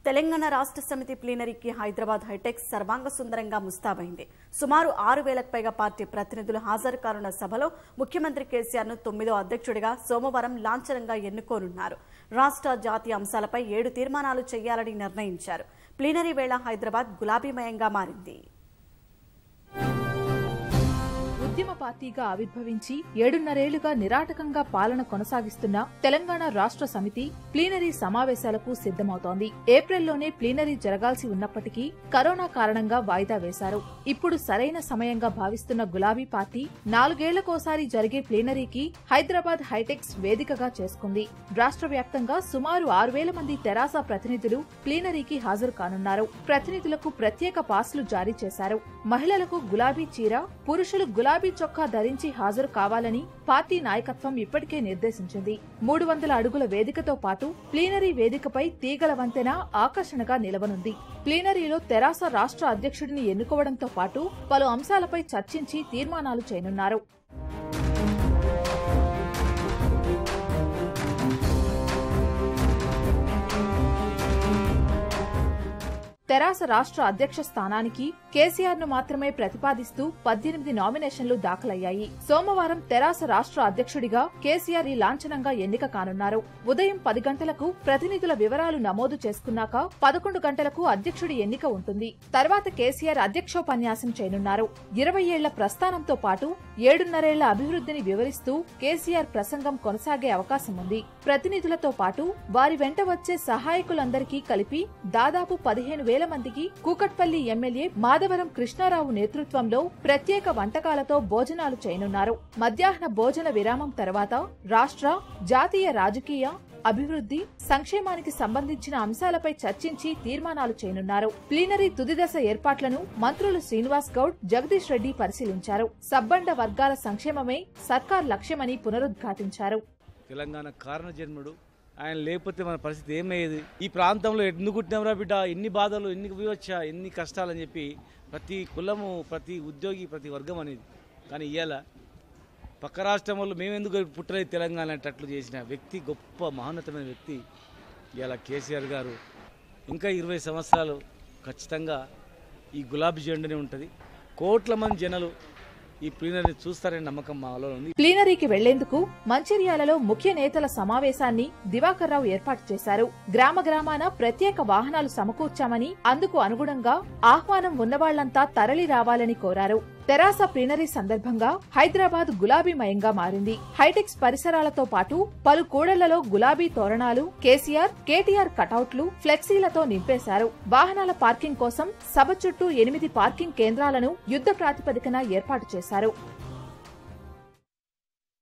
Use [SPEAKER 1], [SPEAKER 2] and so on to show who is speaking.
[SPEAKER 1] తెలంగాణ రాష్ట్ర సమితి ప్లీనరీకి హైదరాబాద్ హైటెక్స్ సర్వాంగ సుందరంగా ముస్తాబైంది సుమారు ఆరు వేలకు పైగా పార్టీ ప్రతినిధులు హాజరు కానున్న సభలో ముఖ్యమంత్రి కేసీఆర్ ను తొమ్మిదో అధ్యక్షుడిగా సోమవారం లాంఛనంగా ఎన్నుకోనున్నారు రాష్ట్ర జాతీయ అంశాలపై ఏడు తీర్మానాలు చేయాలని నిర్ణయించారు ప్లీనరీ వేళ హైదరాబాద్ గులాబీమయంగా మారింది
[SPEAKER 2] ఉద్యమ పార్టీగా ఆవిర్భవించి ఏడున్నరేళ్లుగా నిరాటకంగా పాలన కొనసాగిస్తున్న తెలంగాణ రాష్ట్ర సమితి ప్లీనరీ సమావేశాలకు సిద్దమవుతోంది ఏప్రిల్లోనే ప్లీనరీ జరగాల్సి ఉన్నప్పటికీ కరోనా కారణంగా వాయిదా వేశారు ఇప్పుడు సరైన సమయంగా భావిస్తున్న గులాబీ పార్టీ నాలుగేళ్లకోసారి జరిగే ప్లీనరీకి హైదరాబాద్ హైటెక్స్ వేదికగా చేసుకుంది రాష్ట్ర వ్యాప్తంగా సుమారు ఆరు వేల మంది తెరాస ప్రతినిధులు ప్లీనరీకి హాజరు కానున్నారు ప్రతినిధులకు ప్రత్యేక పాస్లు జారీ చేశారు మహిళలకు గులాబీ చీర పురుషులు గులాబీ చొక్కా ధరించి హాజరు కావాలని పార్టీ నాయకత్వం ఇప్పటికే నిర్దేశించింది మూడు వందల అడుగుల వేదికతో పాటు ప్లీనరీ వేదికపై తీగల వంతెన ఆకర్షణగా నిలవనుంది ప్లీనరీలో తెరాస రాష్ట్ర అధ్యక్షుడిని ఎన్నుకోవడంతో పాటు పలు అంశాలపై చర్చించి తీర్మానాలు చేయనున్నారు తెరాస రాష్ట్ర అధ్యక్ష స్థానానికి కేసీఆర్ ను మాత్రమే ప్రతిపాదిస్తూ పద్దెనిమిది నామినేషన్లు దాఖలయ్యాయి సోమవారం తెరాస రాష్ట్ర అధ్యక్షుడిగా కేసీఆర్ ఈ లాంఛనంగా ఎన్నిక కానున్నారు ఉదయం పది గంటలకు ప్రతినిధుల వివరాలు నమోదు చేసుకున్నాక పదకొండు గంటలకు అధ్యక్షుడి ఎన్నిక ఉంటుంది తర్వాత కేసీఆర్ అధ్యక్షోపన్యాసం చేయనున్నారు ఇరవై ఏళ్ల ప్రస్థానంతో పాటు ఏడున్నరేళ్ల అభివృద్ధిని వివరిస్తూ కేసీఆర్ ప్రసంగం కొనసాగే అవకాశం ఉంది ప్రతినిధులతో పాటు వారి వెంట వచ్చే సహాయకులందరికీ కలిపి దాదాపు పదిహేను వేల మందికి కూకట్పల్లి ఎమ్మెల్యే మాధవరం కృష్ణారావు నేతృత్వంలో ప్రత్యేక వంటకాలతో భోజనాలు చేయనున్నారు మధ్యాహ్న భోజన విరామం తర్వాత రాష్ట్ర జాతీయ రాజకీయ అభివృద్ధి సంక్షేమానికి సంబంధించిన అంశాలపై చర్చించి తీర్మానాలు చేయనున్నారు ప్లీనరీ తుది దశ ఏర్పాట్లను మంత్రులు శ్రీనివాస్ గౌడ్ జగదీష్ రెడ్డి పరిశీలించారు సబ్బండ వర్గాల సంక్షేమమే సర్కార్ లక్ష్యమని పునరుద్ఘాటించారు
[SPEAKER 3] తెలంగాణ కారణ జన్ముడు ఆయన లేకపోతే మన పరిస్థితి ఏమయ్యేది ఈ ప్రాంతంలో ఎందుకు పుట్టినవరా బిడ్డ ఎన్ని బాధలు ఎన్ని వివచ్చ ఎన్ని కష్టాలు అని చెప్పి ప్రతి కులము ప్రతి ఉద్యోగి ప్రతి వర్గం అనేది కానీ ఇవాళ పక్క రాష్ట్రం వాళ్ళు మేము ఎందుకు పుట్టలేదు తెలంగాణ అనేటట్లు చేసిన వ్యక్తి గొప్ప మహోన్నతమైన వ్యక్తి ఇవాళ కేసీఆర్ గారు ఇంకా ఇరవై సంవత్సరాలు ఖచ్చితంగా ఈ గులాబీ జెండానే ఉంటుంది కోట్ల మంది జనాలు ఈ ప్లీనరీ చూస్తారనే నమ్మకం మాలో ఉంది
[SPEAKER 2] ప్లీనరీకి వెళ్లేందుకు మంచిర్యాలలో ముఖ్య నేతల సమావేశాన్ని దివాకర్ రావు ఏర్పాటు చేశారు గ్రామ గ్రామాన ప్రత్యేక వాహనాలు సమకూర్చామని అందుకు అనుగుణంగా ఆహ్వానం ఉన్నవాళ్లంతా తరలి రావాలని కోరారు తెరాస ప్లీనరీ సందర్భంగా హైదరాబాద్ గులాబీమయంగా మారింది హైటెక్స్ పరిసరాలతో పాటు పలు కూడళ్లలో గులాబీ తోరణాలు కేసీఆర్ కేటీఆర్ కటౌట్లు ఫ్లెక్సీలతో నింపేశారు వాహనాల పార్కింగ్ కోసం సభ చుట్టూ ఎనిమిది పార్కింగ్ కేంద్రాలను యుద్ధ ప్రాతిపదికన ఏర్పాటు చేశారు